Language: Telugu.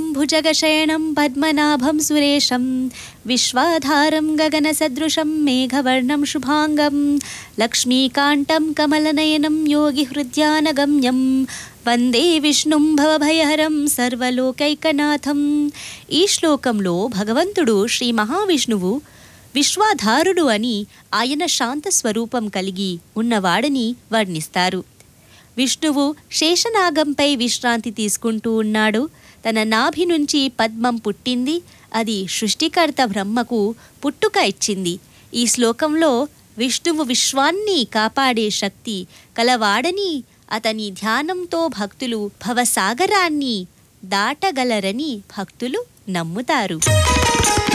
भुजगशयनं पद्मनाभं सुरेशं विश्वाधारं गगनसदृशं मेघवर्णं शुभाङ्गं लक्ष्मीकान्तं कमलनयनं योगिहृद्यानगम्यं వందే విష్ణుం భవభయహరం సర్వలోకైకనాథం ఈ శ్లోకంలో భగవంతుడు శ్రీ మహావిష్ణువు విశ్వాధారుడు అని ఆయన శాంత స్వరూపం కలిగి ఉన్నవాడని వర్ణిస్తారు విష్ణువు శేషనాగంపై విశ్రాంతి తీసుకుంటూ ఉన్నాడు తన నాభి నుంచి పద్మం పుట్టింది అది సృష్టికర్త బ్రహ్మకు పుట్టుక ఇచ్చింది ఈ శ్లోకంలో విష్ణువు విశ్వాన్ని కాపాడే శక్తి కలవాడని అతని ధ్యానంతో భక్తులు భవసాగరాన్ని దాటగలరని భక్తులు నమ్ముతారు